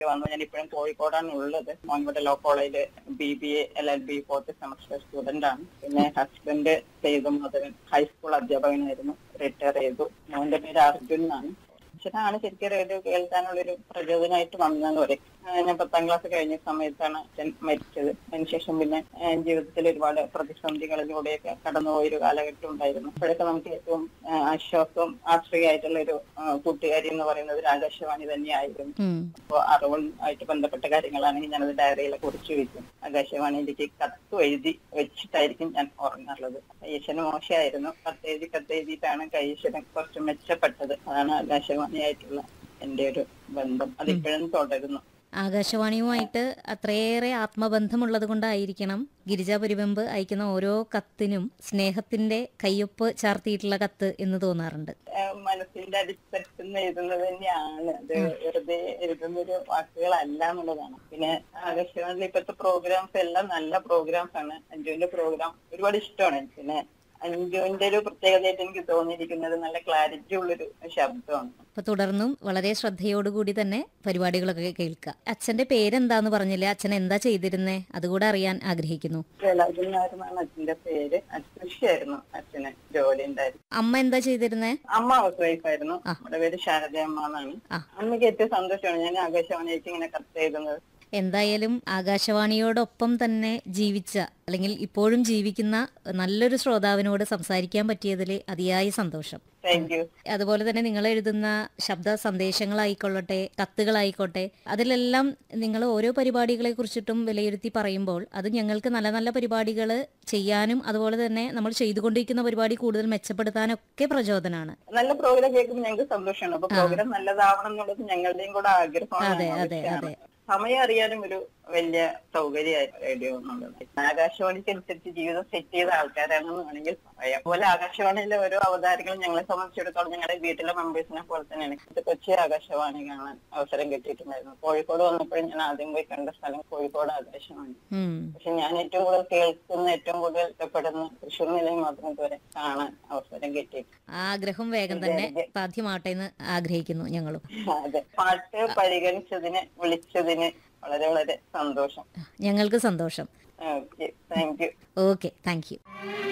വന്നു ഞാൻ ഇപ്പോഴും കോഴിക്കോടാണ് ഉള്ളത് മോൻകുട്ട ലോ കോളേജില് B B A L L B fourth semester student ആണ് പിന്നെ ഹസ്ബൻഡ് സേതു മാധവൻ ഹൈസ്കൂൾ അധ്യാപകനായിരുന്നു റിട്ടയർ ചെയ്തു മോന്റെ പേര് അർജുൻ എന്നാണ് അച്ഛനാണ് ശരിക്കും റേഡിയോ കേൾക്കാനുള്ളൊരു പ്രചോദനമായിട്ട് വന്നതെന്ന് പറയും ആ, ഞാൻ പത്താം ക്ലാസ് കഴിഞ്ഞ സമയത്താണ് അച്ഛൻ മരിച്ചത് അതിനുശേഷം പിന്നെ ആ, ജീവിതത്തിൽ ഒരുപാട് പ്രതിസന്ധികളിലൂടെയൊക്കെ കടന്നുപോയൊരു കാലഘട്ടം ഉണ്ടായിരുന്നു അപ്പോഴൊക്കെ നമുക്ക് ഏറ്റവും ആ, ആശ്വാസവും ആശ്രയമായിട്ടുള്ള ഒരു ആ, കൂട്ടുകാരി എന്ന് പറയുന്നത് ഒരു ആകാശവാണി തന്നെയായിരുന്നു ഉം. അപ്പോൾ അറിവുമായിട്ട് ബന്ധപ്പെട്ട കാര്യങ്ങളാണെങ്കിൽ ഞാനത് ഡയറിയിൽ കുറിച്ച് വെക്കും ആകാശവാണിയിലേക്ക് കത്ത് എഴുതി വെച്ചിട്ടായിരിക്കും ഞാൻ ഉറങ്ങാറുള്ളത് ഈശ്വരൻ മോശമായിരുന്നു കത്തെഴുതി കത്തെഴുതിയിട്ടാണ് കൈശ്വരൻ കുറച്ച് മെച്ചപ്പെട്ടത് അതാണ് ആകാശവാണിയായിട്ടുള്ള എന്റെ ഒരു ബന്ധം അതിപ്പോഴും തുടരുന്നു ആകാശവാണിയുമായിട്ട് അത്രയേറെ ആത്മബന്ധമുള്ളത് കൊണ്ടായിരിക്കണം ഗിരിജ പരിവെമ്പ് അയക്കുന്ന ഓരോ കത്തിനും സ്നേഹത്തിന്റെ കയ്യൊപ്പ് ചാർത്തിയിട്ടുള്ള കത്ത് എന്ന് തോന്നാറുണ്ട് ആ, മനസ്സിന്റെ അടിത്തട്ടിൽ നിന്ന് എഴുതുന്നത് തന്നെയാണ് അത് വെറുതെ എഴുതുന്ന ഒരു വാക്കുകളല്ല എന്നുള്ളതാണ് പിന്നെ ആകാശവാണിയിൽ ഇപ്പോഴത്തെ പ്രോഗ്രാംസ് എല്ലാം നല്ല പ്രോഗ്രാംസ് ആണ് അഞ്ജുവിന്റെ പ്രോഗ്രാം ഒരുപാട് ഇഷ്ടമാണ് പിന്നെ അഞ്ജുവിന്റെ ഒരു പ്രത്യേകതയായിട്ട് എനിക്ക് തോന്നിയിരിക്കുന്നത് നല്ല ക്ലാരിറ്റി ഉള്ളൊരു ശബ്ദമാണ് അപ്പൊ തുടർന്നും വളരെ ശ്രദ്ധയോടുകൂടി തന്നെ പരിപാടികളൊക്കെ കേൾക്കുക അച്ഛന്റെ പേരെന്താന്ന് പറഞ്ഞില്ലേ അച്ഛൻ എന്താ ചെയ്തിരുന്നേ അതുകൂടെ അറിയാൻ ആഗ്രഹിക്കുന്നു വേലായുധൻ നായരെന്നാണ് അച്ഛന്റെ പേര് കൃഷിയായിരുന്നു അച്ഛന് ജോലി ഉണ്ടായിരുന്നു അമ്മ എന്താ ചെയ്തിരുന്നേ അമ്മ ഹൗസ് വൈഫ് ആയിരുന്നു നമ്മുടെ പേര് ശാരദ അമ്മ എന്നാണ് ആ. അമ്മയ്ക്ക് ഏറ്റവും സന്തോഷമാണ് ഞാൻ ആകാശവാണിക്ക് ഇങ്ങനെ കത്ത് എഴുതുന്നത് എന്തായാലും ആകാശവാണിയോടൊപ്പം തന്നെ ജീവിച്ച അല്ലെങ്കിൽ ഇപ്പോഴും ജീവിക്കുന്ന നല്ലൊരു ശ്രോതാവിനോട് സംസാരിക്കാൻ പറ്റിയതിൽ അതിയായ സന്തോഷം താങ്ക് യു അതുപോലെ തന്നെ നിങ്ങൾ എഴുതുന്ന ശബ്ദ സന്ദേശങ്ങളായിക്കൊള്ളട്ടെ കത്തുകളായിക്കോട്ടെ അതിലെല്ലാം നിങ്ങൾ ഓരോ പരിപാടികളെ കുറിച്ചിട്ടും വിലയിരുത്തി പറയുമ്പോൾ അത് ഞങ്ങൾക്ക് നല്ല നല്ല പരിപാടികൾ ചെയ്യാനും അതുപോലെ തന്നെ നമ്മൾ ചെയ്തുകൊണ്ടിരിക്കുന്ന പരിപാടി കൂടുതൽ മെച്ചപ്പെടുത്താനൊക്കെ പ്രചോദനമാണ് നല്ല പ്രോഗ്രാം കേൾക്കുമ്പോൾ ഞങ്ങൾക്ക് സന്തോഷമാണ് അപ്പൊ പ്രോഗ്രാം നല്ലതാവണം എന്നുള്ളത് ഞങ്ങളുടെയും കൂടെ ആഗ്രഹമാണ് അതെ, അതെ, ആവശ്യമാണ്. സമയം അറിയാനും ഒരു വലിയ സൗകര്യമായിരുന്നു റേഡിയോ എന്നുള്ളത് ആകാശവാണിക്ക് അനുസരിച്ച് ജീവിതം സെറ്റ് ചെയ്ത ആൾക്കാരാണെന്ന് വേണമെങ്കിൽ പറയാം അതുപോലെ ആകാശവാണിയിലെ ഓരോ അവതാരങ്ങളും ഞങ്ങളെ സംബന്ധിച്ചിടത്തോളം ഞങ്ങളുടെ വീട്ടിലെ മെമ്പേഴ്സിനെ പോലെ തന്നെയാണ് ഇത് കൊച്ചി ആകാശവാണി കാണാൻ അവസരം കിട്ടിയിട്ടുണ്ടായിരുന്നു കോഴിക്കോട് വന്നപ്പോഴും ഞാൻ ആദ്യം പോയി കണ്ട സ്ഥലം കോഴിക്കോട് ആകാശവാണി ഉം. പക്ഷെ ഞാൻ ഏറ്റവും കൂടുതൽ കേൾക്കുന്ന ഏറ്റവും കൂടുതൽ ഇഷ്ടപ്പെടുന്ന തൃശ്ശൂർ നിലയം മാത്രം ഇതുവരെ കാണാൻ അവസരം കിട്ടിയിട്ടുണ്ട് ആ ആഗ്രഹം വേഗം തന്നെ സാധ്യമാട്ടെ എന്ന് ആഗ്രഹിക്കുന്നു ഞങ്ങളും അതെ പാട്ട് പരിഗണിച്ചതിന് വിളിച്ചതിന് വളരെ വളരെ സന്തോഷം ഞങ്ങൾക്ക് സന്തോഷം okay thank you okay thank you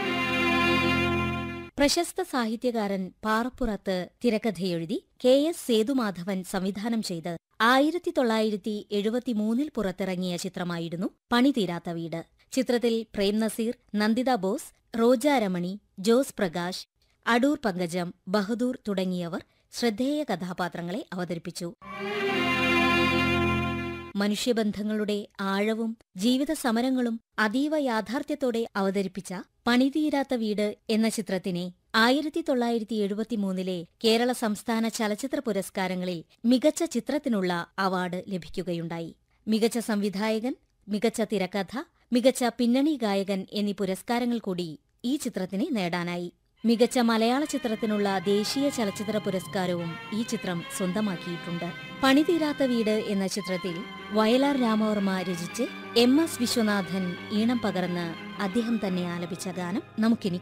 പ്രശസ്ത സാഹിത്യകാരൻ പാറപ്പുറത്ത് തിരക്കഥയെഴുതി കെ എസ് സേതുമാധവൻ സംവിധാനം ചെയ്ത് ആയിരത്തി തൊള്ളായിരത്തി എഴുപത്തിമൂന്നിൽ പുറത്തിറങ്ങിയ ചിത്രമായിരുന്നു പണിതീരാത്ത വീട് ചിത്രത്തിൽ പ്രേം നസീർ നന്ദിത ബോസ് റോജ രമണി ജോസ് പ്രകാശ് അടൂർ പങ്കജം ബഹദൂർ തുടങ്ങിയവർ ശ്രദ്ധേയ കഥാപാത്രങ്ങളെ അവതരിപ്പിച്ചു മനുഷ്യബന്ധങ്ങളുടെ ആഴവും ജീവിത സമരങ്ങളും അതീവ യാഥാർത്ഥ്യത്തോടെ അവതരിപ്പിച്ച പണിതീരാത്ത വീട് എന്ന ചിത്രത്തിനെ ആയിരത്തി തൊള്ളായിരത്തി എഴുപത്തിമൂന്നിലെ കേരള സംസ്ഥാന ചലച്ചിത്ര പുരസ്കാരങ്ങളിൽ മികച്ച ചിത്രത്തിനുള്ള അവാർഡ് ലഭിക്കുകയുണ്ടായി മികച്ച സംവിധായകൻ മികച്ച തിരക്കഥ മികച്ച പിന്നണി ഗായകൻ എന്നീ പുരസ്കാരങ്ങൾ കൂടി ഈ ചിത്രത്തിന് നേടാനായി മികച്ച മലയാള ചിത്രത്തിനുള്ള ദേശീയ ചലച്ചിത്ര പുരസ്കാരവും ഈ ചിത്രം സ്വന്തമാക്കിയിട്ടുണ്ട് പണിതീരാത്ത വീട് എന്ന ചിത്രത്തിൽ വയലാർ രാമവർമ്മ രചിച്ച് എം എസ് വിശ്വനാഥൻ ഈണം പകർന്ന് അദ്ദേഹം തന്നെ ആലപിച്ച ഗാനം നമുക്കിനി